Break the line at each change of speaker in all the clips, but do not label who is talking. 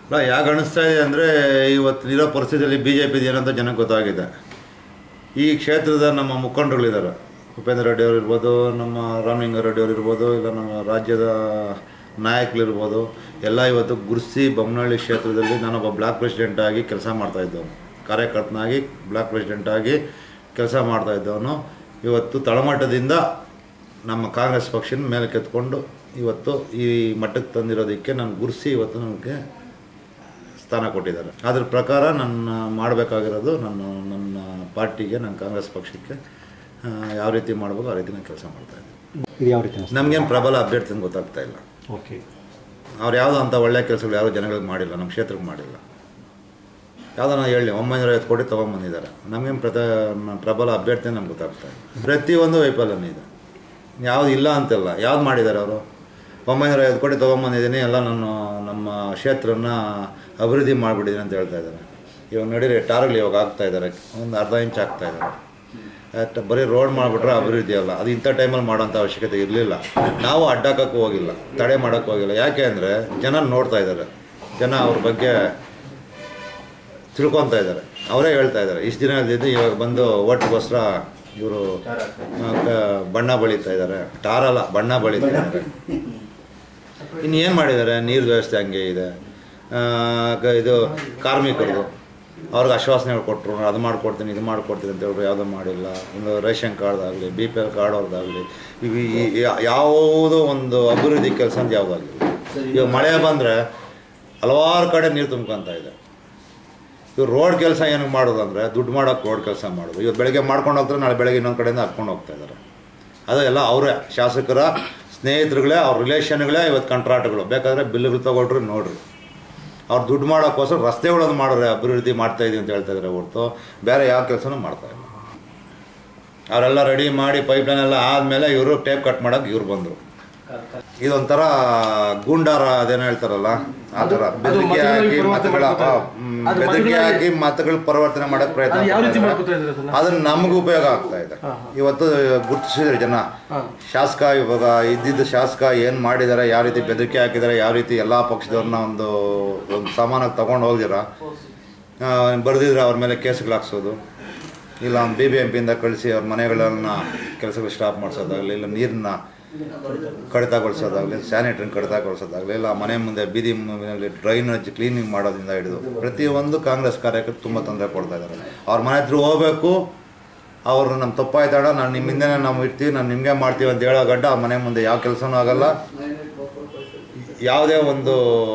ಅಲ್ಲ ಯಾಕೆ ಅನಿಸ್ತಾ ಇದೆ ಅಂದರೆ ಇವತ್ತು ಇರೋ ಪರಿಸ್ಥಿತಿಯಲ್ಲಿ ಬಿ ಜೆ ಪಿದು ಏನಂತ ಜನಕ್ಕೆ ಗೊತ್ತಾಗಿದೆ ಈ ಕ್ಷೇತ್ರದ ನಮ್ಮ ಮುಖಂಡರುಗಳಿದ್ದಾರೆ ಉಪೇಂದ್ರ ರೆಡ್ಡಿ ಅವರು ಇರ್ಬೋದು ನಮ್ಮ ರಾಮಲಿಂಗ ರೆಡ್ಡಿ ಅವರು ಇರ್ಬೋದು ಇಲ್ಲ ನಮ್ಮ ರಾಜ್ಯದ ನಾಯಕರಿರ್ಬೋದು ಎಲ್ಲ ಇವತ್ತು ಗುರ್ಸಿ ಬೊಮ್ಮನಹಳ್ಳಿ ಕ್ಷೇತ್ರದಲ್ಲಿ ನಾನೊಬ್ಬ ಬ್ಲಾಕ್ ಪ್ರೆಸಿಡೆಂಟ್ ಆಗಿ ಕೆಲಸ ಮಾಡ್ತಾಯಿದ್ದವನು ಕಾರ್ಯಕರ್ತನಾಗಿ ಬ್ಲಾಕ್ ಪ್ರೆಸಿಡೆಂಟ್ ಆಗಿ ಕೆಲಸ ಮಾಡ್ತಾಯಿದ್ದವನು ಇವತ್ತು ತಳಮಟ್ಟದಿಂದ ನಮ್ಮ ಕಾಂಗ್ರೆಸ್ ಪಕ್ಷನ ಮೇಲೆ ಕೆತ್ಕೊಂಡು ಇವತ್ತು ಈ ಮಟ್ಟಕ್ಕೆ ತಂದಿರೋದಕ್ಕೆ ನಾನು ಗುರ್ಸಿ ಇವತ್ತು ನನಗೆ ಸ್ಥಾನ ಕೊಟ್ಟಿದ್ದಾರೆ ಅದ್ರ ಪ್ರಕಾರ ನನ್ನ ಮಾಡಬೇಕಾಗಿರೋದು ನನ್ನ ನನ್ನ ಪಾರ್ಟಿಗೆ ನನ್ನ ಕಾಂಗ್ರೆಸ್ ಪಕ್ಷಕ್ಕೆ ಆ, ಯಾವ ರೀತಿ ಮಾಡ್ಬೇಕು ಆ ರೀತಿ ನಾನು ಕೆಲಸ ಮಾಡ್ತಾಯಿದ್ದೀನಿ
ಇದು ಯಾವ ರೀತಿ ಅನಿಸ್ತು
ನಮಗೇನು ಪ್ರಬಲ ಅಭ್ಯರ್ಥಿ ಅಂತ ಗೊತ್ತಾಗ್ತಾ ಇಲ್ಲ
ಓಕೆ
ಅವ್ರು ಯಾವುದೋ ಅಂಥ ಒಳ್ಳೆಯ ಕೆಲಸಗಳು ಯಾರು ಜನಗಳಿಗೆ ಮಾಡಿಲ್ಲ ನಮ್ಮ ಕ್ಷೇತ್ರಕ್ಕೆ ಮಾಡಿಲ್ಲ ಯಾವುದೋ ನಾನು ಹೇಳಿ ಒಂಬೈನೂರ ಐವತ್ತು ಕೋಟಿ ತೊಗೊಂಬಂದಿದ್ದಾರೆ ನಮಗೇನು ಪ್ರತ ಪ್ರಬಲ ಅಭ್ಯರ್ಥಿ ನಮ್ಗೆ ಗೊತ್ತಾಗ್ತಾ ಇಲ್ಲ ಪ್ರತಿಯೊಂದು ವೈಫಲ್ಯನೂ ಇದೆ ಯಾವುದು ಇಲ್ಲ ಅಂತಲ್ಲ ಯಾವ್ದು ಮಾಡಿದ್ದಾರೆ ಅವರು ಒಂಬೈನೂರ ಐವತ್ತು ಕೋಟಿ ತೊಗೊಂಬಂದಿದ್ದೀನಿ ಎಲ್ಲ ನಾನು ನಮ್ಮ ಕ್ಷೇತ್ರನ ಅಭಿವೃದ್ಧಿ ಮಾಡಿಬಿಟ್ಟಿದ್ದೀನಿ ಅಂತ ಹೇಳ್ತಾ ಇದ್ದಾರೆ ಇವಾಗ ನಡೀರಿ ಟಾರ್ಗಳು ಇವಾಗ ಆಗ್ತಾ ಇದ್ದಾರೆ ಒಂದು ಅರ್ಧ ಇಂಚ್ ಆಗ್ತಾ ಇದ್ದಾರೆ ಅಟ್ ಬರೀ ರೋಡ್ ಮಾಡಿಬಿಟ್ರೆ ಅಭಿವೃದ್ಧಿ ಅಲ್ಲ ಅದು ಇಂಥ ಟೈಮಲ್ಲಿ ಮಾಡೋಂಥ ಅವಶ್ಯಕತೆ ಇರಲಿಲ್ಲ ನಾವು ಅಡ್ಡಾಕಕ್ಕೆ ಹೋಗಿಲ್ಲ ತಡೆ ಮಾಡೋಕ್ಕೆ ಹೋಗಿಲ್ಲ ಯಾಕೆ ಅಂದರೆ ಜನ ನೋಡ್ತಾ ಇದ್ದಾರೆ ಜನ ಅವ್ರ ಬಗ್ಗೆ ತಿಳ್ಕೊತಾ ಇದ್ದಾರೆ ಅವರೇ ಹೇಳ್ತಾ ಇದ್ದಾರೆ ಇಷ್ಟು ದಿನ ಇದ್ದಿದ್ದು ಇವಾಗ ಬಂದು ಓಟ್ಗೋಸ್ಕರ ಇವರು ಬಣ್ಣ ಬಳಿತಾ ಇದ್ದಾರೆ ಟಾರಲ್ಲ ಬಣ್ಣ ಬಳಿತಾ ಇದ್ದಾರೆ ಇನ್ನು ಏನು ಮಾಡಿದ್ದಾರೆ ನೀರು ವ್ಯವಸ್ಥೆ ಹಂಗೆ ಇದೆ ಆ, ಕ- ಇದು ಕಾರ್ಮಿಕರದು ಅವ್ರಿಗೆ ಆಶ್ವಾಸನೆಗಳು ಕೊಟ್ಟರು ಅದು ಮಾಡ್ಕೊಡ್ತೀನಿ ಇದು ಮಾಡ್ಕೊಡ್ತೀನಿ ಅಂತ ಹೇಳಿದ್ರು ಯಾವುದೂ ಮಾಡಿಲ್ಲ ಒಂದು ರೇಷನ್ ಕಾರ್ಡ್ದಾಗಲಿ ಬಿ ಪಿ ಎಲ್ ಕಾರ್ಡ್ ಅವ್ರದ್ದಾಗಲಿ ಇವು ಈ- ಯಾ- ಯಾವುದೋ ಒಂದು ಅಭಿವೃದ್ಧಿ ಕೆಲಸ ಅಂತ ಯಾವುದಾಗಿಲ್ಲ ಇವಾಗ ಮಳೆ ಬಂದರೆ ಹಲವಾರು ಕಡೆ ನೀರು ತುಂಬ್ಕೊತಾ ಇದೆ ಇವ್ರು ರೋಡ್ ಕೆಲಸ ಏನಕ್ಕೆ ಮಾಡೋದು ಅಂದರೆ ದುಡ್ಡು ಮಾಡೋಕೆ ರೋಡ್ ಕೆಲಸ ಮಾಡೋದು ಇವತ್ತು ಬೆಳಗ್ಗೆ ಮಾಡ್ಕೊಂಡು ಹೋಗ್ತಾರೆ ನಾಳೆ ಬೆಳಗ್ಗೆ ಇನ್ನೊಂದು ಕಡೆಯಿಂದ ಹಾಕ್ಕೊಂಡು ಹೋಗ್ತಾ ಇದ್ದಾರೆ ಅದು ಎಲ್ಲ ಅವರೇ ಶಾಸಕರ ಸ್ನೇಹಿತರುಗಳೇ ಅವ್ರ ರಿಲೇಷನ್ಗಳೇ ಇವತ್ತು ಕಂಟ್ರಾಟ್ಗಳು ಬೇಕಾದರೆ ಬಿಲ್ಗಳು ತೊಗೊಳ್ರಿ ನೋಡ್ರಿ ಅವ್ರು ದುಡ್ಡು ಮಾಡೋಕ್ಕೋಸ್ಕರ ರಸ್ತೆಗಳನ್ನು ಮಾಡೋರೆ ಅಭಿವೃದ್ಧಿ ಮಾಡ್ತಾ ಇದೀವಿ ಅಂತ ಹೇಳ್ತಾ ಇದ್ದಾರೆ ಹೊರತು ಬೇರೆ ಯಾವ ಕೆಲಸನೂ ಮಾಡ್ತಾ ಇಲ್ಲ ಅವರೆಲ್ಲ ರೆಡಿ ಮಾಡಿ ಪೈಪ್ಲೈನ್ ಎಲ್ಲ ಆದಮೇಲೆ ಇವರು ಟೇಪ್ ಕಟ್ ಮಾಡೋಕೆ ಇವ್ರು ಬಂದರು ಇದೊಂಥರ ಗೂಂಡಾರ ಅದೇನೋ ಹೇಳ್ತಾರಲ್ಲ ಆ ಥರ ಬೆದರಿಕೆ ಹಾಕಿ ಮತಗಳ ಹ್ಮ್, ಬೆದರಿಕೆ ಹಾಕಿ ಮತಗಳ ಪರಿವರ್ತನೆ ಮಾಡಕ್ ಪ್ರಯತ್ನ
ಅದು ಯಾವ ರೀತಿ
ಪಡ್ತಾರೆ.
ಮಾಡ್ಕೊತಾ ಇದ್ದಾರೆ ಅದನ್ನ?
ಅದನ್ನ ನಮಗೂ ಉಪಯೋಗ ಆಗ್ತಾ ಇದೆ ಇವತ್ತು ಗುರುತಿಸಿದ್ರೆ ಜನ ಶಾಸಕ ಇವಾಗ ಇದ್ದಿದ್ದ ಶಾಸಕ ಏನು ಮಾಡಿದ್ದಾರೆ ಯಾವ ರೀತಿ ಬೆದರಿಕೆ ಹಾಕಿದ್ದಾರೆ ಯಾವ ರೀತಿ ಎಲ್ಲ ಪಕ್ಷದವ್ರನ್ನ ಒಂದು ಒಂದು ಸಾಮಾನಾಗಿ ತಗೊಂಡು ಹೋಗಿರ ಬರೆದಿದ್ರೆ ಅವ್ರ ಮೇಲೆ ಕೇಸ್ಗಳು ಹಾಕ್ಸೋದು ಇಲ್ಲ ಬಿ ಬಿ ಎಂ ಪಿಯಿಂದ ಕಳಿಸಿ ಅವ್ರ ಮನೆಗಳನ್ನ ಕೆಲಸಗಳು ಸ್ಟಾಪ್ ಮಾಡಿಸೋದಾಗಲಿ ಇಲ್ಲ ನೀರನ್ನ ಕಡಿತಗೊಳಿಸೋದಾಗಲಿ ಸ್ಯಾನಿಟ್ರಿನ ಕಡಿತಗೊಳಿಸೋದಾಗಲಿ ಇಲ್ಲ ಮನೆ ಮುಂದೆ ಬೀದಿ ಮೇಲೆ ಡ್ರೈನೇಜ್ ಕ್ಲೀನಿಂಗ್ ಮಾಡೋದ್ರಿಂದ ಹಿಡಿದು ಪ್ರತಿಯೊಂದು ಕಾಂಗ್ರೆಸ್ ಕಾರ್ಯಕರ್ತರು ತುಂಬ ತೊಂದರೆ ಕೊಡ್ತಾ ಇದ್ದಾರೆ ಅವ್ರ ಮನೆ ಹತ್ರ ಹೋಗಬೇಕು ಅವರು ನಮ್ಮ ತಪ್ಪಾಯ್ತಾಡ ನಾನು ನಿಮ್ಮ ಹಿಂದೆನೇ ನಾವು ಇರ್ತೀವಿ ನಾನು ನಿಮಗೆ ಮಾಡ್ತೀವಿ ಅಂತ ಹೇಳೋ ಗಂಟ ಆ ಮನೆ ಮುಂದೆ ಯಾವ ಕೆಲಸನೂ ಆಗಲ್ಲ ಯಾವುದೇ ಒಂದು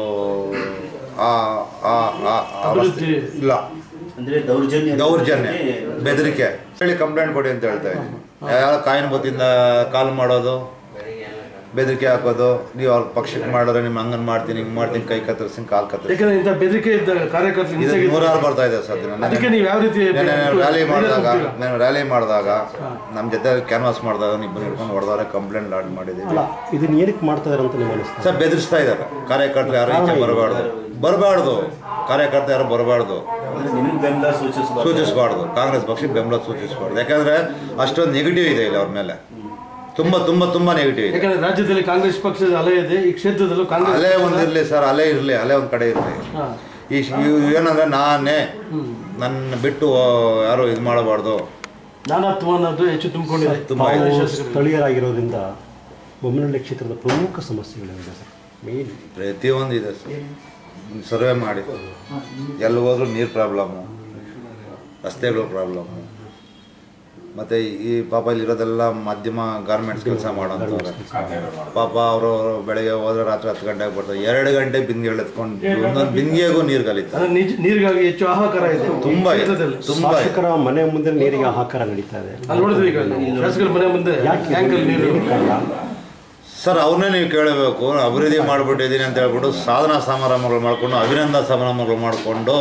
ಆ ಆ ಆ- ಆ ರಸ್ತೆ- ಇಲ್ಲ
ಅಂದ್ರೆ ದೌರ್ಜನ್ಯ
ದೌರ್ಜನ್ಯ ಬೆದರಿಕೆ ಹೇಳಿ ಕಂಪ್ಲೇಂಟ್ ಕೊಡಿ ಅಂತ ಹೇಳ್ತಾ ಇದ್ದೀನಿ ಯಾವ ಕಾಯಿನ ಬತ್ತಿಂದ ಕಾಲ್ ಮಾಡೋದು ಬೆದರಿಕೆ ಹಾಕೋದು ನೀವು ಅವ್ರ ಪಕ್ಷಕ್ಕೆ ಮಾಡಿದ್ರೆ ನಿಮ್ಮ ಹಂಗನ್ ಮಾಡ್ತೀನಿ ಹಿಂಗೆ ಮಾಡ್ತೀನಿ ಕೈ ಕತ್ತರಿಸ್ತೀನಿ ಕಾಲ್ ಕತ್ತರಿಸ್ತೀನಿ
ಯಾಕಂದ್ರೆ ಇಂಥ ಬೆದರಿಕೆ ಇದ್ದ ಕಾರ್ಯಕರ್ತರು
ಇದು
ಹಿಂಸೆಗೆ
ನೂರಾರು ಬರ್ತಾ ಇದೆ ಸರ್
ಅದಕ್ಕೆ ನೀವು ಯಾವ ರೀತಿ
ರ್ಯಾಲಿ ಮಾಡಿದಾಗ
ಹೋಗ್ತೀರಾ?
ನಾನು ರ್ಯಾಲಿ ಮಾಡಿದಾಗ ನಮ್ಮ ಜೊತೆ ಕ್ಯಾನ್ವಾಸ್ ಮಾಡಿದಾಗ ನೀವು ಹಿಡ್ಕೊಂಡು ಹೊಡೆದವ್ರೆ ಕಂಪ್ಲೇಂಟ್ ಲಾಡ್ ಮಾಡಿದ್ದೀವಿ
ಅಲ್ಲ ಇದನ್ನ ಏನಕ್ಕೆ ಮಾಡ್ತಾ ಇದಾರೆ ಅಂತ ನೀವು ಅನಿಸ್ತಾ
ಸರ್ ಬೆದರಿಸ್ತಾ ಇದ್ದಾರೆ ಕಾರ್ಯಕರ್ತರು ಯಾರು ಈಚೆ ಬರಬಾರ್ದು ಬರಬಾರ್ದು ಕಾರ್ಯಕರ್ತ ಯಾರು ಬರಬಾರ್ದು
ಅಂದ್ರೆ ನಿಮಗೆ ಬೆಂಬಲ ಸೂಚಿಸಬಾರ್ದು
ಸೂಚಿಸಬಾರ್ದು ಕಾಂಗ್ರೆಸ್ ಪಕ್ಷಕ್ಕೆ ಬೆಂಬಲ ಸೂಚಿಸಬಾರ್ದು ಯಾಕಂದ್ರೆ ಅಷ್ಟೊಂದು ನೆಗೆಟಿವ್ ಇದೆ ಇಲ್ಲಿ ಅವ್ರ ಮೇಲೆ ತುಂಬ ತುಂಬ ತುಂಬ ನೆಗೆಟಿವ್ ಇದೆ
ಯಾಕಂದ್ರೆ ರಾಜ್ಯದಲ್ಲಿ ಕಾಂಗ್ರೆಸ್ ಪಕ್ಷದ ಅಲೆ ಇದೆ ಈ ಕ್ಷೇತ್ರದಲ್ಲೂ ಕಾಂಗ್ರೆಸ್
ಅಲೆ ಒಂದು ಇರಲಿ ಸರ್ ಅಲೆ ಇರಲಿ ಅಲೆ ಒಂದು ಕಡೆ ಇರಲಿ
ಹಾ.
ಈ ಶ್- ಇವ್ ಏನಂದ್ರೆ ನಾನೇ ನನ್ನ ಬಿಟ್ಟು ಯಾರು ಇದು ಮಾಡಬಾರ್ದು
ನಾನಾತ್ವ ಅನ್ನೋದು ಹೆಚ್ಚು ತುಂಬಿಕೊಂಡಿದೆ
ತುಂಬ ಇದೆ.
ತಾವು ಸ್ಥಳೀಯರಾಗಿರೋದ್ರಿಂದ ಬೊಮ್ಮನಹಳ್ಳಿ ಕ್ಷೇತ್ರದ ಪ್ರಮುಖ ಸಮಸ್ಯೆಗಳಿವೆ ಸರ್ ಮೇನ್
ಪ್ರತಿಯೊಂದು ಇದೆ ಸರ್ ಸರ್ವೆ ಮಾಡಿ ಎಲ್ಲಿ ಹೋದ್ರೂ ನೀರು ಪ್ರಾಬ್ಲಮ್ಮು ರಸ್ತೆಗಳು ಪ್ರಾಬ್ಲಮ್ಮು ಮತ್ತು ಈ ಪಾಪ ಇಲ್ಲಿರೋದೆಲ್ಲ ಮಾಧ್ಯಮ ಗಾರ್ಮೆಂಟ್ಸ್ ಕೆಲಸ ಮಾಡೋಂಥವ್ರೆ ಪಾಪ ಅವರು ಬೆಳಗ್ಗೆ ಹೋದ್ರೆ ರಾತ್ರಿ ಹತ್ತು ಗಂಟೆಗೆ ಬರ್ತಾರೆ ಎರಡು ಗಂಟೆ ಬಿಂದಿಗೆಗಳು ಎತ್ಕೊಂಡು ಒಂದೊಂದು ಬಿಂದಿಗೆಗೂ ನೀರು ಕಲಿತಾರೆ
ಅಂದ್ರೆ ನಿಜ ನೀರಿಗಾಗಿ ಹೆಚ್ಚು ಹಾಹಾಕಾರ ಇದೆ
ತುಂಬ ಇದೆ
ಕ್ಷೇತ್ರದಲ್ಲಿ.
ತುಂಬ ಇದೆ
ಶಾಸಕರ ಮನೆ ಮುಂದೆ ನೀರಿಗೆ ಹಾಹಾಕಾರ ನಡೀತಾ ಇದೆ
ಅಲ್ಲಿ ನೋಡಿದ್ವಿ ಈಗ ಶಾಸಕರ ಮನೆ ಮುಂದೆ
ಯಾಕೆ
ಟ್ಯಾಂಕಲ್ಲಿ ನೀರು
ಕಾರಣ?
ಸರ್ ಅವನ್ನೇ ನೀವು ಕೇಳಬೇಕು ಅಭಿವೃದ್ಧಿ ಮಾಡಿಬಿಟ್ಟಿದ್ದೀನಿ ಅಂತ ಹೇಳ್ಬಿಟ್ಟು ಸಾಧನಾ ಸಮಾರಂಭಗಳು ಮಾಡಿಕೊಂಡು ಅಭಿನಂದನಾ ಸಮಾರಂಭಗಳು ಮಾಡಿಕೊಂಡು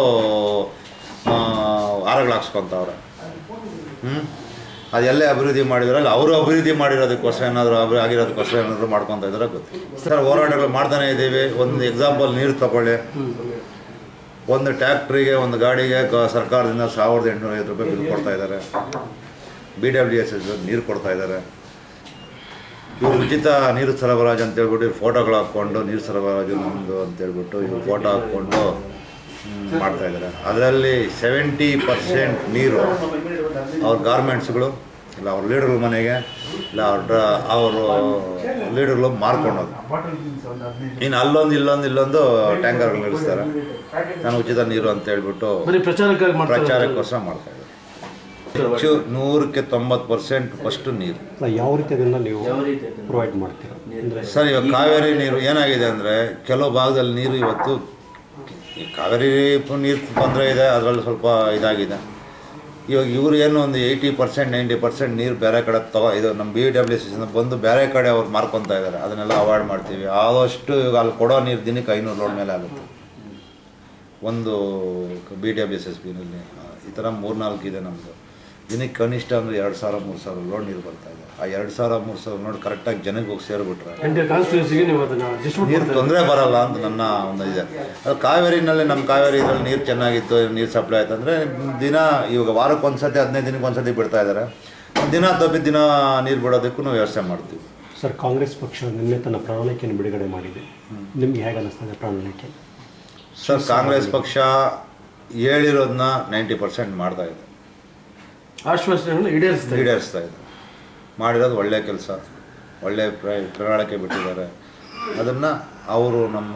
ಹಾರಗಳು ಹಾಕ್ಸ್ಕೊತವ್ರೆ ಹ್ಞೂ ಅದೆಲ್ಲೇ ಅಭಿವೃದ್ಧಿ ಮಾಡಿದ್ರಲ್ಲ ಅವರು ಅಭಿವೃದ್ಧಿ ಮಾಡಿರೋದಕ್ಕೋಸ್ಕರ ಏನಾದರೂ ಅಭಿ ಆಗಿರೋದಕ್ಕೋಸ್ಕರ ಏನಾದರೂ ಮಾಡ್ಕೊತಾ ಇದ್ದಾರೆ ಗೊತ್ತಿಲ್ಲ ಸರ್ ಹೋರಾಟಗಳು ಮಾಡ್ತಾನೆ ಇದ್ದೀವಿ ಒಂದು ಎಕ್ಸಾಂಪಲ್ ನೀರು ತಗೊಳ್ಳಿ ಒಂದು ಟ್ಯಾಕ್ಟ್ರಿಗೆ ಒಂದು ಗಾಡಿಗೆ ಕ- ಸರ್ಕಾರದಿಂದ ಸಾವಿರದ ಎಂಟುನೂರ ಐವತ್ತು ರೂಪಾಯಿ ಬಿಲ್ ಕೊಡ್ತಾ ಇದ್ದಾರೆ ಬಿ ಡಬ್ಲ್ಯೂ ಎಸ್ ಎಸ್ ನೀರು ಕೊಡ್ತಾ ಇದ್ದಾರೆ ಇವ್ರು ಉಚಿತ ನೀರು ಸರಬರಾಜು ಅಂತ ಹೇಳ್ಬಿಟ್ಟು ಇವ್ರು ಫೋಟೋಗಳು ಹಾಕ್ಕೊಂಡು ನೀರು ಸರಬರಾಜು ನಮ್ಮದು ಅಂತೇಳ್ಬಿಟ್ಟು ಇವ್ರು ಫೋಟೋ ಹಾಕ್ಕೊಂಡು ಹ್ಮ್, ಮಾಡ್ತಾ ಇದ್ದಾರೆ ಅದರಲ್ಲಿ ಸೆವೆಂಟಿ ಪರ್ಸೆಂಟ್ ನೀರು ಅವ್ರ ಗಾರ್ಮೆಂಟ್ಸ್ಗಳು ಇಲ್ಲ ಅವ್ರ ಲೀಡರ್ಗಳ ಮನೆಗೆ ಇಲ್ಲ ಅವ್ರ ಡ್ರ- ಅವರು ಲೀಡರ್ಗಳು ಮಾರ್ಕೊಂಡೋದು ಇನ್ನು ಅಲ್ಲೊಂದು ಇಲ್ಲೊಂದು ಇಲ್ಲೊಂದು ಟ್ಯಾಂಕರ್ಗಳು ನಿಲ್ಲಿಸ್ತಾರೆ ನಾನು ಉಚಿತ ನೀರು ಅಂತ ಹೇಳ್ಬಿಟ್ಟು
ಬರೀ ಪ್ರಚಾರಕ್ಕಾಗಿ ಮಾಡ್ತಾರೆ
ಪ್ರಚಾರಕ್ಕೋಸ್ಕರ ಮಾಡ್ತಾ ಇದ್ದಾರೆ ಹೆಚ್ಚು ನೂರಕ್ಕೆ ತೊಂಬತ್ತು ಪರ್ಸೆಂಟ್ ಫಸ್ಟು ನೀರು
ಅಲ್ಲ, ಯಾವ ರೀತಿ ಅದನ್ನು ನೀವು
ಯಾವ ರೀತಿ ಅದನ್ನ
ಪ್ರೊವೈಡ್ ಮಾಡ್ತೀರಾ ಅಂದರೆ
ಸರ್ ಇವಾಗ ಕಾವೇರಿ ನೀರು ಏನಾಗಿದೆ ಅಂದರೆ ಕೆಲವು ಭಾಗದಲ್ಲಿ ನೀರು ಇವತ್ತು ಈ ಕಾವೇರಿ ಪ- ನೀರು ತೊಂದರೆ ಇದೆ ಅದರಲ್ಲಿ ಸ್ವಲ್ಪ ಇದಾಗಿದೆ ಇವಾಗ ಇವ್ರು ಏನು ಒಂದು ಏಯ್ಟಿ ಪರ್ಸೆಂಟ್ ನೈಂಟಿ ಪರ್ಸೆಂಟ್ ನೀರು ಬೇರೆ ಕಡೆ ತಗೋ ಇದು ನಮ್ಮ ಬಿ ಡಬ್ಲ್ಯೂ ಸಿ ಬಂದು ಬೇರೆ ಕಡೆ ಅವ್ರು ಮಾರ್ಕೊತಾ ಇದ್ದಾರೆ ಅದನ್ನೆಲ್ಲ ಅವಾಯ್ಡ್ ಮಾಡ್ತೀವಿ ಆದಷ್ಟು ಇವಾಗ ಅಲ್ಲಿ ಕೊಡೋ ನೀರು ದಿನಕ್ಕೆ ಐನೂರು ಲೋಡ್ ಮೇಲೆ ಆಗುತ್ತೆ ಒಂದು ಬಿ ಡಬ್ಲ್ಯೂ ಎಸ್ ಎಸ್ ಬಿನಲ್ಲಿ ಈ ಥರ ಮೂರ್ನಾಲ್ಕು ಇದೆ ನಮ್ಮದು ದಿನಕ್ಕೆ ಕನಿಷ್ಠ ಅಂದರೆ ಎರಡು ಸಾವಿರ ಮೂರು ಸಾವಿರ ಲೋಡ್ ನೀರು ಬರ್ತಾ ಇದೆ ಆ ಎರಡು ಸಾವಿರ ಮೂರು ಸಾವಿರ ನೋಡಿ ಕರೆಕ್ಟಾಗಿ ಜನಕ್ಕೆ ಹೋಗಿ ಸೇರಿಬಿಟ್ರೆ
ಎಂಟರ್ ಕಾನ್ಸ್ಟಿಟ್ಯೂನ್ಸಿಗೆ ನೀವು ಅದನ್ನ ಡಿಸ್ಟ್ರಿಬ್ಯೂಟ್
ನೀರು ತೊಂದರೆ ಬರಲ್ಲ ಅಂತ ನನ್ನ ಒಂದು ಇದೆ ಅದು ಕಾವೇರಿನಲ್ಲಿ ನಮ್ಮ ಕಾವೇರಿ ಇದರಲ್ಲಿ ನೀರು ಚೆನ್ನಾಗಿತ್ತು ನೀರು ಸಪ್ಲೈ ಆಯ್ತು ಅಂದರೆ ದಿನ ಇವಾಗ ವಾರಕ್ಕೆ ಒಂದ್ಸತಿ ಹದಿನೈದು ದಿನಕ್ಕೆ ಒಂದ್ಸತಿ ಬಿಡ್ತಾ ಇದ್ದಾರೆ ದಿನ ತಪ್ಪಿ ದಿನ ನೀರು ಬಿಡೋದಕ್ಕೂ ನಾವು ವ್ಯವಸ್ಥೆ ಮಾಡ್ತೀವಿ
ಸರ್ ಕಾಂಗ್ರೆಸ್ ಪಕ್ಷ ನಿನ್ನೆ ತನ್ನ ಪ್ರಣಾಳಿಕೆಯನ್ನು ಬಿಡುಗಡೆ ಮಾಡಿದೆ ನಿಮ್ಗೆ ಹೇಗೆ ಅನ್ನಿಸ್ತದೆ ಪ್ರಣಾಳಿಕೆ
ಸರ್ ಕಾಂಗ್ರೆಸ್ ಪಕ್ಷ ಹೇಳಿರೋದನ್ನ ನೈಂಟಿ ಪರ್ಸೆಂಟ್ ಮಾಡ್ತಾ ಇದೆ
ಆಶ್ವಾಸನೆಗಳನ್ನು ಈಡೇರಿಸ್ತಾರೆ
ಈಡೇರಿಸ್ತಾ ಇದೆ ಮಾಡಿರೋದು ಒಳ್ಳೆ ಕೆಲಸ ಒಳ್ಳೆ ಪ್ರ ಪ್ರಣಾಳಿಕೆ ಬಿಟ್ಟಿದ್ದಾರೆ ಅದನ್ನು ಅವರು ನಮ್ಮ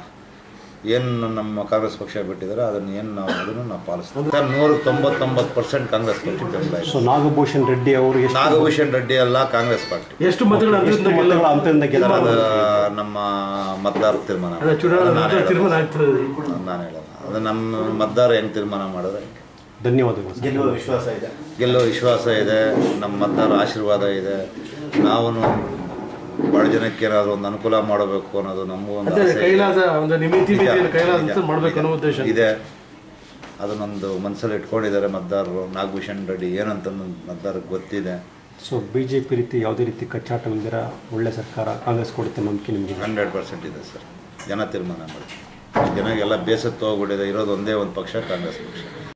ಏನು ನಮ್ಮ ಕಾಂಗ್ರೆಸ್ ಪಕ್ಷ ಬಿಟ್ಟಿದ್ದಾರೆ ಅದನ್ನು ಏನು ನಾವು ಅದನ್ನು ನಾವು ಪಾಲಿಸ್ತೀವಿ ಸರ್ ನೂರ ತೊಂಬತ್ತೊಂಬತ್ತು ಪರ್ಸೆಂಟ್ ಕಾಂಗ್ರೆಸ್ ಪಕ್ಷ ಬೆಂಬಲ ಇದೆ
ಸೊ ನಾಗಭೂಷಣ್ ರೆಡ್ಡಿ ಅವರು ಎಷ್ಟು
ನಾಗಭೂಷಣ ರೆಡ್ಡಿ ಅಲ್ಲ ಕಾಂಗ್ರೆಸ್ ಪಾರ್ಟಿ
ಎಷ್ಟು ಮತಗಳ
ಎಷ್ಟು
ಅಂತರದಿಂದ ಗೆಲ್ಲ
ಮತಗಳ ಅಂತರದಿಂದ
ಸರ್
ಗೆಲ್ಲ
ಅದು ನಮ್ಮ ಮತದಾರ ತೀರ್ಮಾನ
ಅದೇ ಚುನಾವಣಾ
ಅದು ನಾನು
ನಂತರ
ಹೇಳಲ್ಲ.
ತೀರ್ಮಾನ ಆಗ್ತದೆ
ನಾನು ಹೇಳಲ್ಲ ಅದು ನಮ್ಮ ಮತದಾರ ಹೆಂಗೆ ತೀರ್ಮಾನ ಮಾಡಿದ್ರೆ
ಧನ್ಯವಾದಗಳು ಸರ್
ಗೆಲ್ಲುವ ವಿಶ್ವಾಸ ಇದೆ
ಗೆಲ್ಲೋ ವಿಶ್ವಾಸ ಇದೆ ನಮ್ಮ ಮತದಾರ ಆಶೀರ್ವಾದ ಇದೆ ನಾವು ಬಡ ಜನಕ್ಕೆ ಏನಾದ್ರು ಒಂದು ಅನುಕೂಲ ಮಾಡಬೇಕು ಅನ್ನೋದು ನಮಗೂ ಒಂದು
ಅದೇ
ಆಸೆ ಇದೆ.
ಕೈಲಾದ ಒಂದು ನಿಮಿತಿ
ನಿಜ,
ಮಿತಿಯನ್ನು ಕೈಲಾದಂತ
ನಿಜ,
ಮಾಡ್ಬೇಕು ಅನ್ನೋ ಉದ್ದೇಶ
ಇದೆ ಅದನ್ನೊಂದು ಮನಸ್ಸಲ್ಲಿ ಇಟ್ಕೊಂಡಿದ್ದಾರೆ ಮತದಾರರು ನಾಗಭೂಷಣ್ ರೆಡ್ಡಿ ಏನಂತ ಮತದಾರಕ್ಕೆ ಗೊತ್ತಿದೆ
ಸೊ ಬಿ ಜೆ ಪಿ ರೀತಿ ಯಾವುದೇ ರೀತಿ ಕಚ್ಚಾಟವಿಲ್ದಿರ ಒಳ್ಳೆ ಸರ್ಕಾರ ಕಾಂಗ್ರೆಸ್ ಕೊಡುತ್ತೆ ನಂಬಿಕೆ ನಿಮಗೆ
ಹಂಡ್ರೆಡ್ ಪರ್ಸೆಂಟ್ ಇದೆ ಸರ್ ಜನ ತೀರ್ಮಾನ ಮಾಡಿ ಜನಗೆಲ್ಲ ಬೇಸತ್ತು ಹೋಗ್ಬಿಟ್ಟಿದೆ ಇರೋದು ಒಂದೇ ಒಂದು ಪಕ್ಷ ಕಾಂಗ್ರೆಸ್ ಪಕ್ಷ